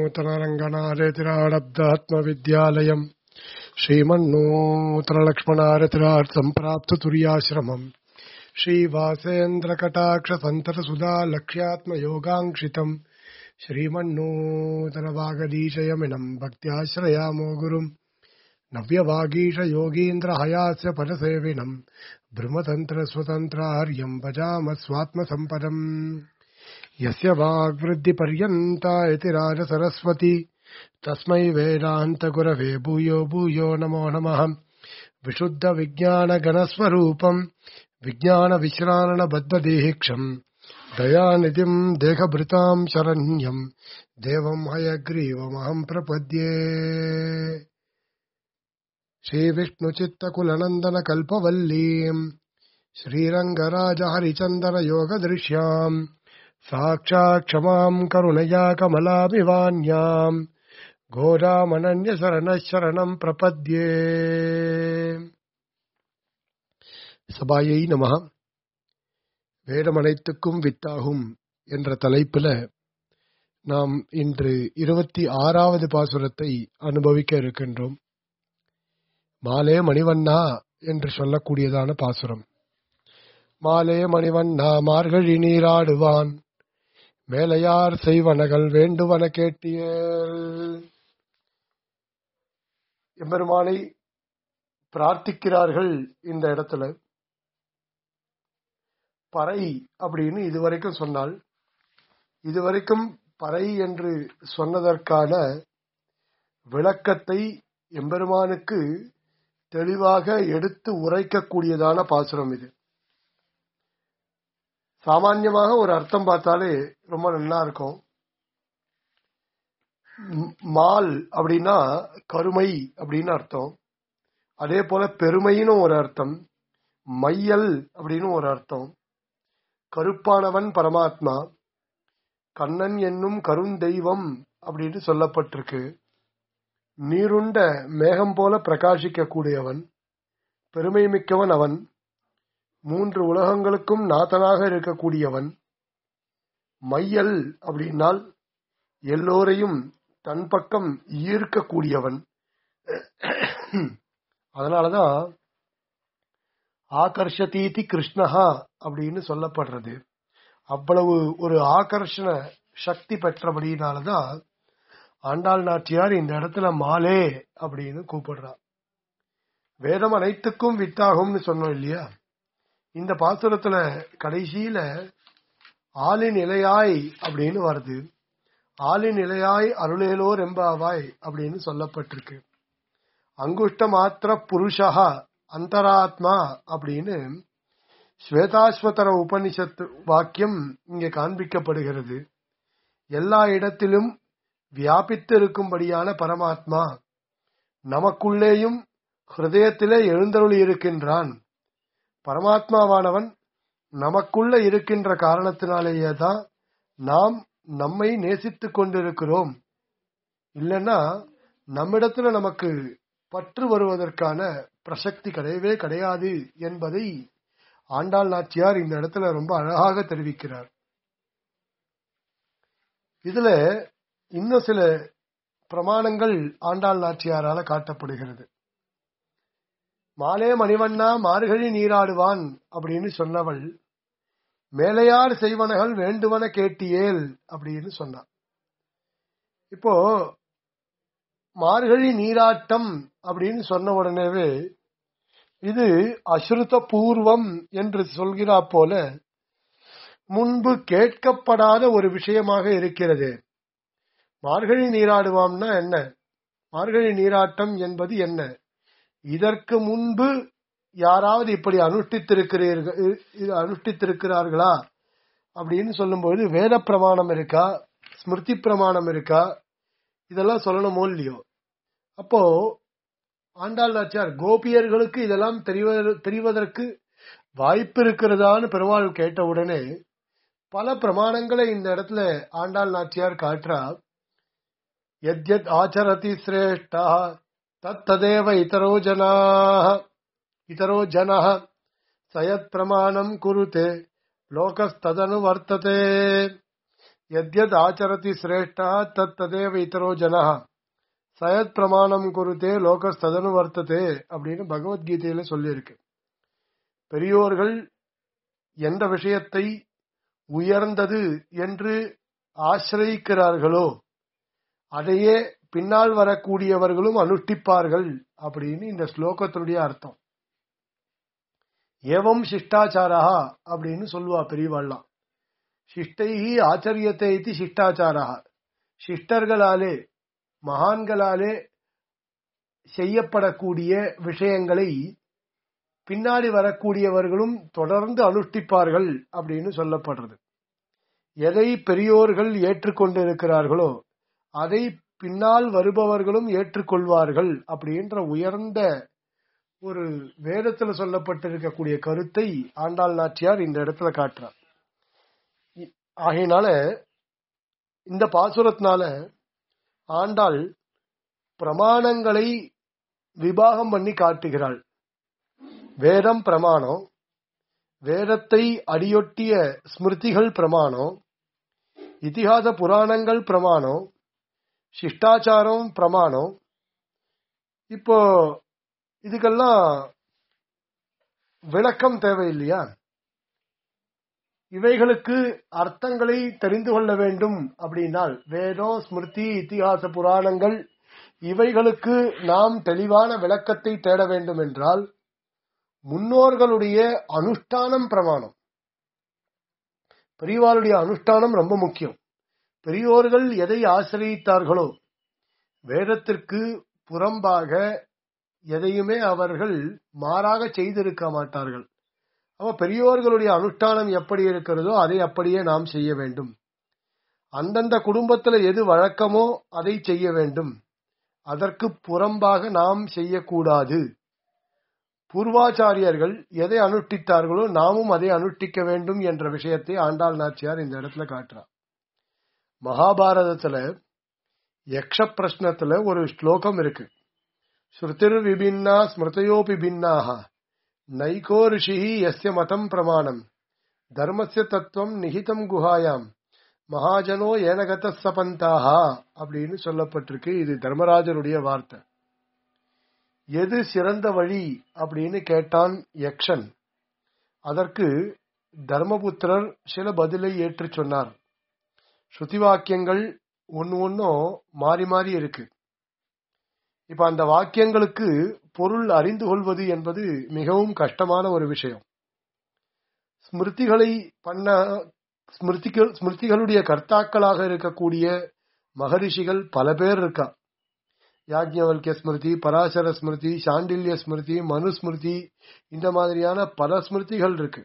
श्रीमन्नूतनरङ्गनारेतिराडब्दात्मविद्यालयम् श्रीमन्नूतनलक्ष्मणारतिरार्थम् प्राप्ततुर्याश्रमम् श्रीवासेन्द्रकटाक्षसन्ततसुधा लक्ष्यात्मयोगाङ्क्षितम् श्रीमन्नूतनवागदीशयमिनम् भक्त्याश्रयामो गुरुम् नव्यवागीशयोगीन्द्रहयास्य पदसेविनम् ब्रह्मतन्त्रस्वतन्त्रार्यम् भजाम स्वात्मसम्पदम् यस्य वाग्वृद्धिपर्यन्ता इति राजसरस्वती तस्मै वेदान्तगुरवे भूयो भूयो नमो नमः विशुद्धविज्ञानगणस्वरूपम् विज्ञानविश्राणबद्धदेहिक्षम् दयानिधिम् देहभृताम् शरण्यम् देवम् हयग्रीवमहम् प्रपद्ये श्रीविष्णुचित्तकुलनन्दनकल्पवल्लीम् श्रीरङ्गराजहरिचन्दनयोगदृश्याम् साक्षात् क्षमाम् करुणया कमलाभिवान्याम् घोरामनन्यशरणः शरणम् प्रपद्ये சபாயை நமக வேதமனைத்துக்கும் வித்தாகும் என்ற தலைப்பில் நாம் இன்று இருபத்தி ஆறாவது பாசுரத்தை அனுபவிக்க இருக்கின்றோம் மாலே மணிவண்ணா என்று சொல்லக்கூடியதான பாசுரம் மாலே மணிவண்ணா மார்கழி நீராடுவான் மேலையார் செய்வனகள் வேண்டுவன கேட்டியல் எம்பெருமானை பிரார்த்திக்கிறார்கள் இந்த இடத்துல பறை அப்படின்னு இதுவரைக்கும் சொன்னால் இதுவரைக்கும் பறை என்று சொன்னதற்கான விளக்கத்தை எம்பெருமானுக்கு தெளிவாக எடுத்து உரைக்கக்கூடியதான பாசுரம் இது சாமான்யமாக ஒரு அர்த்தம் பார்த்தாலே ரொம்ப நல்லா இருக்கும் மால் அப்படின்னா கருமை அப்படின்னு அர்த்தம் அதே போல பெருமைன்னு ஒரு அர்த்தம் மையல் அப்படின்னு ஒரு அர்த்தம் கருப்பானவன் பரமாத்மா கண்ணன் என்னும் கருந்தெய்வம் அப்படின்னு சொல்லப்பட்டிருக்கு நீருண்ட மேகம் போல பிரகாசிக்க கூடியவன் பெருமை மிக்கவன் அவன் மூன்று உலகங்களுக்கும் நாதனாக இருக்கக்கூடியவன் மையல் அப்படின்னால் எல்லோரையும் தன் பக்கம் ஈர்க்கக்கூடியவன் அதனாலதான் ஆகர்ஷதீதி கிருஷ்ணஹா அப்படின்னு சொல்லப்படுறது அவ்வளவு ஒரு ஆகர்ஷண சக்தி பெற்றபடினாலதான் ஆண்டாள் நாச்சியார் இந்த இடத்துல மாலே அப்படின்னு கூப்பிடுறார் வேதம் அனைத்துக்கும் வித்தாகும்னு சொன்னோம் இல்லையா இந்த பாசுரத்துல கடைசியில ஆளின் இலையாய் அப்படின்னு வருது ஆளின் இலையாய் அருளேலோர் எம்பாவாய் அப்படின்னு சொல்லப்பட்டிருக்கு அங்குஷ்ட மாத்திர புருஷா அந்தராத்மா அப்படின்னு ஸ்வேதாஸ்வதர உபனிஷத்து வாக்கியம் இங்கே காண்பிக்கப்படுகிறது எல்லா இடத்திலும் வியாபித்து இருக்கும்படியான பரமாத்மா நமக்குள்ளேயும் ஹிருதயத்திலே எழுந்தருளி இருக்கின்றான் பரமாத்மாவானவன் நமக்குள்ள இருக்கின்ற காரணத்தினாலேயே தான் நாம் நம்மை நேசித்துக் கொண்டிருக்கிறோம் இல்லைன்னா நம்மிடத்துல நமக்கு பற்று வருவதற்கான பிரசக்தி கிடையவே கிடையாது என்பதை ஆண்டாள் நாச்சியார் இந்த இடத்துல ரொம்ப அழகாக தெரிவிக்கிறார் இதுல இன்னும் சில பிரமாணங்கள் ஆண்டாள் நாச்சியாரால காட்டப்படுகிறது மாலே மணிவண்ணா மார்கழி நீராடுவான் அப்படின்னு சொன்னவள் மேலையார் செய்வனகள் வேண்டுவன கேட்டியேல் அப்படின்னு சொன்னான் இப்போ மார்கழி நீராட்டம் அப்படின்னு சொன்ன உடனேவே இது அஸ்ருத பூர்வம் என்று சொல்கிறா போல முன்பு கேட்கப்படாத ஒரு விஷயமாக இருக்கிறது மார்கழி நீராடுவாம்னா என்ன மார்கழி நீராட்டம் என்பது என்ன இதற்கு முன்பு யாராவது இப்படி அனுஷ்டித்திருக்கிறீர்கள் அனுஷ்டித்திருக்கிறார்களா அப்படின்னு சொல்லும்போது வேத பிரமாணம் இருக்கா ஸ்மிருதி பிரமாணம் இருக்கா இதெல்லாம் சொல்லணுமோ இல்லையோ அப்போ ஆண்டாள் நாச்சியார் கோபியர்களுக்கு இதெல்லாம் தெரிவதற்கு வாய்ப்பு இருக்கிறதான்னு பெருமாள் கேட்ட உடனே பல பிரமாணங்களை இந்த இடத்துல ஆண்டாள் நாச்சியார் காட்டுறா எத்யத் ஆச்சரதி சிரேஷ்டா தத்ததேவ இதரோ ஜனாக இதரோ ஜனः சயத் பிரமாணம் குருதே லோகஸ்ததனு வர்த்ததே எத்யத் ஆச்சரதி சிரேஷ்டா தத் ததேவ இதரோ ஜனா சயத் பிரமாணம் குருத்தே லோகஸ் ததனு வர்த்ததே அப்படின்னு பகவத்கீதையில சொல்லியிருக்கு பெரியோர்கள் எந்த விஷயத்தை உயர்ந்தது என்று ஆசிரயிக்கிறார்களோ அதையே பின்னால் வரக்கூடியவர்களும் அனுஷ்டிப்பார்கள் அப்படின்னு இந்த ஸ்லோகத்தினுடைய அர்த்தம் ஏவம் சிஷ்டாச்சாரா அப்படின்னு சொல்லுவா பெரியவாள்லாம் சிஷ்டைஹி ஆச்சரியத்தை இது சிஷ்டாச்சாரா சிஷ்டர்களாலே மகான்களாலே செய்யப்படக்கூடிய விஷயங்களை பின்னாடி வரக்கூடியவர்களும் தொடர்ந்து அனுஷ்டிப்பார்கள் அப்படின்னு சொல்லப்படுறது எதை பெரியோர்கள் ஏற்றுக்கொண்டிருக்கிறார்களோ அதை பின்னால் வருபவர்களும் ஏற்றுக்கொள்வார்கள் அப்படின்ற உயர்ந்த ஒரு வேதத்துல சொல்லப்பட்டிருக்கக்கூடிய கருத்தை ஆண்டாள் நாச்சியார் இந்த இடத்துல காட்டுறார் ஆகையினால இந்த பாசுரத்தினால ஆண்டாள் பிரமாணங்களை விபாகம் பண்ணி காட்டுகிறாள் வேதம் பிரமாணம் வேதத்தை அடியொட்டிய ஸ்மிருதிகள் பிரமாணம் இதிகாச புராணங்கள் பிரமாணம் சிஷ்டாச்சாரம் பிரமாணம் இப்போ இதுக்கெல்லாம் விளக்கம் தேவையில்லையா இவைகளுக்கு அர்த்தங்களை தெரிந்து கொள்ள வேண்டும் அப்படின்னால் வேதம் ஸ்மிருதி இத்திகாச புராணங்கள் இவைகளுக்கு நாம் தெளிவான விளக்கத்தை தேட வேண்டும் என்றால் முன்னோர்களுடைய அனுஷ்டானம் பிரமாணம் பெரியவாளுடைய அனுஷ்டானம் ரொம்ப முக்கியம் பெரியோர்கள் எதை ஆசிரியத்தார்களோ வேதத்திற்கு புறம்பாக எதையுமே அவர்கள் மாறாக செய்திருக்க மாட்டார்கள் அவ பெரியோர்களுடைய அனுஷ்டானம் எப்படி இருக்கிறதோ அதை அப்படியே நாம் செய்ய வேண்டும் அந்தந்த குடும்பத்தில் எது வழக்கமோ அதை செய்ய வேண்டும் அதற்கு புறம்பாக நாம் செய்யக்கூடாது பூர்வாச்சாரியர்கள் எதை அனுஷ்டித்தார்களோ நாமும் அதை அனுஷ்டிக்க வேண்டும் என்ற விஷயத்தை ஆண்டாள் நாச்சியார் இந்த இடத்துல காட்டுறார் மகாபாரதத்துல யக்ஷ பிரஷ்னத்துல ஒரு ஸ்லோகம் இருக்கு ஸ்ருதிர் விபின்னா ஸ்மிருதையோபி பின்னாக நைகோ ரிஷி எஸ்ய மதம் பிரமாணம் தர்மஸ்ய தத்துவம் நிகிதம் குஹாயாம் மகாஜனோ ஏனகத சபந்தாகா அப்படின்னு சொல்லப்பட்டிருக்கு இது தர்மராஜருடைய வார்த்தை எது சிறந்த வழி அப்படின்னு கேட்டான் யக்ஷன் அதற்கு தர்மபுத்திரர் சில பதிலை ஏற்று சொன்னார் ஸ்ருதி வாக்கியங்கள் ஒன்னு ஒன்னும் மாறி மாறி இருக்கு இப்ப அந்த வாக்கியங்களுக்கு பொருள் அறிந்து கொள்வது என்பது மிகவும் கஷ்டமான ஒரு விஷயம் ஸ்மிருதிகளை பண்ண ஸ்மிருதிகள் ஸ்மிருதிகளுடைய கர்த்தாக்களாக இருக்கக்கூடிய மகரிஷிகள் பல பேர் இருக்கா யாக்ஞவல்கிய ஸ்மிருதி பராசர ஸ்மிருதி சாண்டில்ய ஸ்மிருதி மனுஸ்மிருதி இந்த மாதிரியான பல ஸ்மிருதிகள் இருக்கு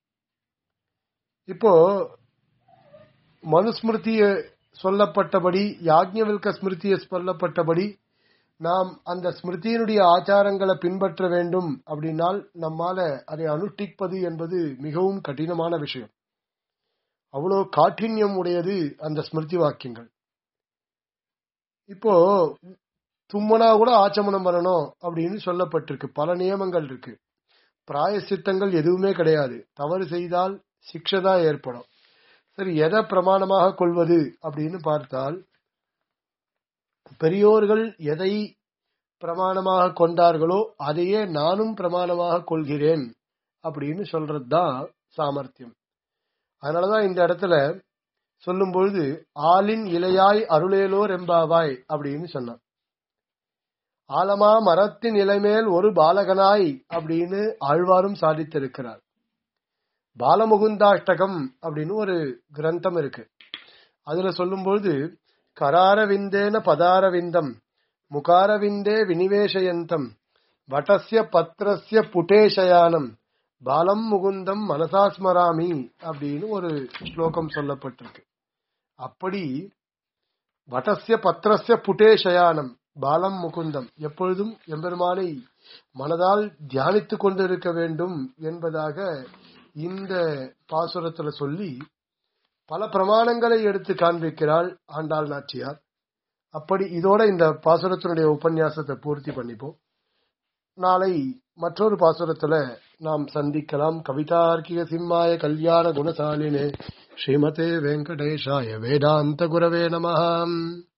இப்போ மனுஸ்மிருதிய சொல்லப்பட்டபடி யாக்ஞவல்க ஸ்மிருதிய சொல்லப்பட்டபடி நாம் அந்த ஸ்மிருதியினுடைய ஆச்சாரங்களை பின்பற்ற வேண்டும் அப்படின்னால் நம்மால அதை அனுஷ்டிப்பது என்பது மிகவும் கடினமான விஷயம் அவ்வளோ காഠின்யம் உடையது அந்த ஸ்மிருதி வாக்கியங்கள் இப்போ தும்மனா கூட ஆச்சமனம் பண்ணணும் அப்படின்னு சொல்லப்பட்டிருக்கு பல நியமங்கள் இருக்கு பிராயசித்தங்கள் எதுவுமே கிடையாது தவறு செய்தால் சிக்ஷதா ஏற்படும் சரி எதை பிரமாணமாக கொள்வது அப்படின்னு பார்த்தால் பெரியோர்கள் எதை பிரமாணமாக கொண்டார்களோ அதையே நானும் பிரமாணமாக கொள்கிறேன் அப்படின்னு சொல்றதுதான் சாமர்த்தியம் அதனாலதான் இந்த இடத்துல சொல்லும் பொழுது ஆளின் இலையாய் அருளேலோர் எம்பாவாய் அப்படின்னு சொன்னான் ஆலமா மரத்தின் இலைமேல் ஒரு பாலகனாய் அப்படின்னு ஆழ்வாரும் சாதித்திருக்கிறார் பாலமுகுந்தாஷ்டகம் அப்படின்னு ஒரு கிரந்தம் இருக்கு அதுல சொல்லும்பொழுது கராரவிந்தேன பதாரவிந்தம் முகாரவிந்தே வினிவேஷயந்தம் வட்டஸ்ய பத்ரஸ்ய புட்டேஷயானம் பாலம் முகுந்தம் மனசாஸ்மராமி அப்படின்னு ஒரு ஸ்லோகம் சொல்லப்பட்டிருக்கு அப்படி வட்டஸ்ய பத்ரஸ்ய புட்டேஷயானம் பாலம் முகுந்தம் எப்பொழுதும் எம்பெருமானை மனதால் தியானித்துக் கொண்டிருக்க வேண்டும் என்பதாக இந்த பாசுரத்துல சொல்லி பல பிரமாணங்களை எடுத்து காண்பிக்கிறாள் ஆண்டாள் நாச்சியார் அப்படி இதோட இந்த பாசுரத்தினுடைய உபன்யாசத்தை பூர்த்தி பண்ணிப்போம் நாளை மற்றொரு பாசுரத்துல நாம் சந்திக்கலாம் கவிதார்க்கிக சிம்மாய கல்யாண குணசாலினே ஸ்ரீமதே வெங்கடேஷாய வேதாந்த குரவே நமஹாம்